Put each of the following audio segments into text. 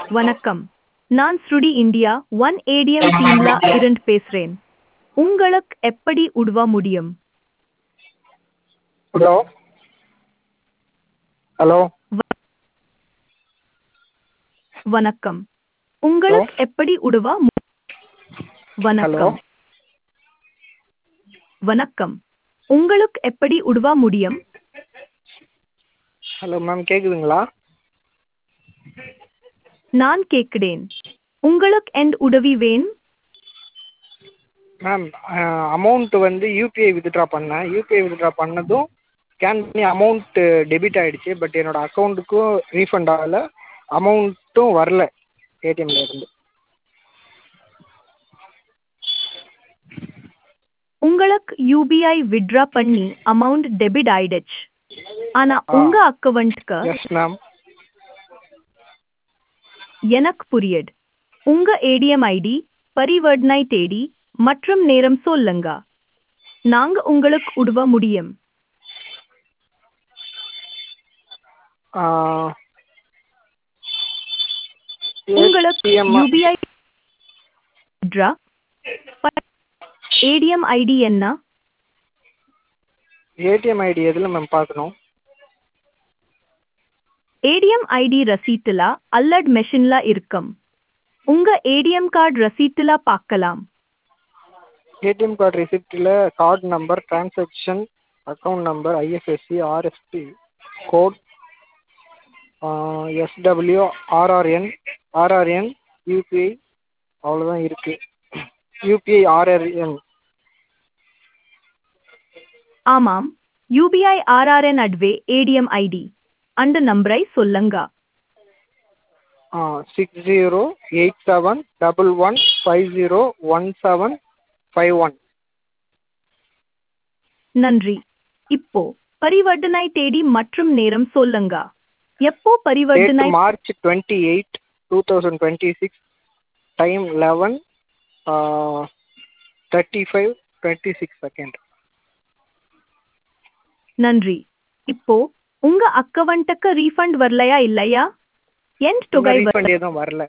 வணக்கம் நான் ஸ்ருடி இந்தியா ஒன் ஏடிஎம் டீம்ல இருந்து பேசுறேன் உங்களுக்கு எப்படி உதவ முடியும் ஹலோ ஹலோ வணக்கம் உங்களுக்கு எப்படி உதவ மு- ஹலோ வணக்கம் வணக்கம் உங்களுக்கு எப்படி உதவ முடியும் ஹலோ மேம் கேட்குதுங்களா நான் கேட்கிறேன் உங்களுக்கு எந்த உதவி வேணும் மேம் அமௌண்ட் வந்து யூபிஐ வித்ட்ரா பண்ணேன் யூபிஐ வித்ட்ரா பண்ணதும் ஸ்கேன் பண்ணி அமௌண்ட்டு டெபிட் ஆகிடுச்சு பட் என்னோடய அக்கௌண்ட்டுக்கும் ரீஃபண்ட் ஆகலை அமௌண்ட்டும் வரல ஏடிஎம்ல இருந்து உங்களுக்கு யூபிஐ வித்ட்ரா பண்ணி அமௌண்ட் டெபிட் ஆயிடுச்சு ஆனா ஆ உங்க அக்கவுண்ட்க்கு எஸ் மேம் எனக்கு புரியுது உங்க ஏடிஎம் ஐடி பரிவர்த்தனை தேதி மற்றும் நேரம் சொல்லுங்க நாங்க உங்களுக்கு உதவ முடியும் உங்களுக்கு ATM UPI withdraw ATM ID என்ன ஏடிஎம் ஐடி எதில் மேம் பார்க்கணும் ஏடிஎம் ஐடி ரசீட்டுல அல்லட் மெஷின்ல இருக்கும் உங்க ஏடிஎம் கார்டு ரசீட்டுல பார்க்கலாம் ஏடிஎம் கார்டு ரிசிப்ட்டில் card number transaction account number IFSC RSP code SW RRN RRN UPI அவ்வளோதான் இருக்குது யூபிஐ ஆர்ஆர்என் ஆமாம் யூபிஐ ஆர்ஆர்என் அட்வே ஏடிஎம் ஐடி அந்த நம்பரை சொல்லுங்க six zero eight seven double one five zero one seven five one நன்றி இப்போ பரிவர்த்தனை தேதி மற்றும் நேரம் சொல்லுங்க எப்போ டேட் பரிவர்த்தனை March twenty eight two thousand twenty six time eleven thirty five twenty six second நன்றி இப்போ உங்க அக்கவுண்ட்டுக்கு ரீஃபண்ட் வரலையா இல்லையா என் தொகை வர- ரீஃபண்ட் எதுவும் வரல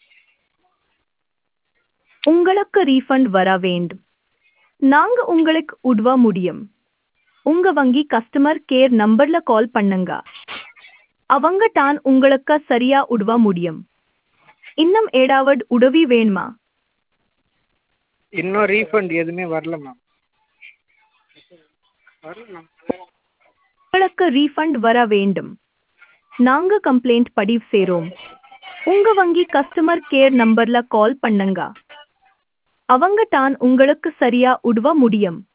உங்களுக்கு ரீஃபண்ட் வர வேண்டும் நாங்க உங்களுக்கு உதவ முடியும் உங்க வங்கி கஸ்டமர் கேர் நம்பர்ல கால் பண்ணுங்க அவங்க தான் உங்களுக்கு சரியா உதவ முடியும் இன்னும் ஏதாவது உதவி வேணுமா இன்னும் ரீஃபண்ட் எதுவுமே வரல மேம் வரல மேம் உங்களுக்கு ரீஃபண்ட் வர வேண்டும் நாங்க கம்ப்ளைண்ட் பதிவு செய்றோம் உங்க வங்கி கஸ்டமர் கேர் நம்பர்ல கால் பண்ணுங்க அவங்க தான் உங்களுக்கு சரியா உதவ முடியும்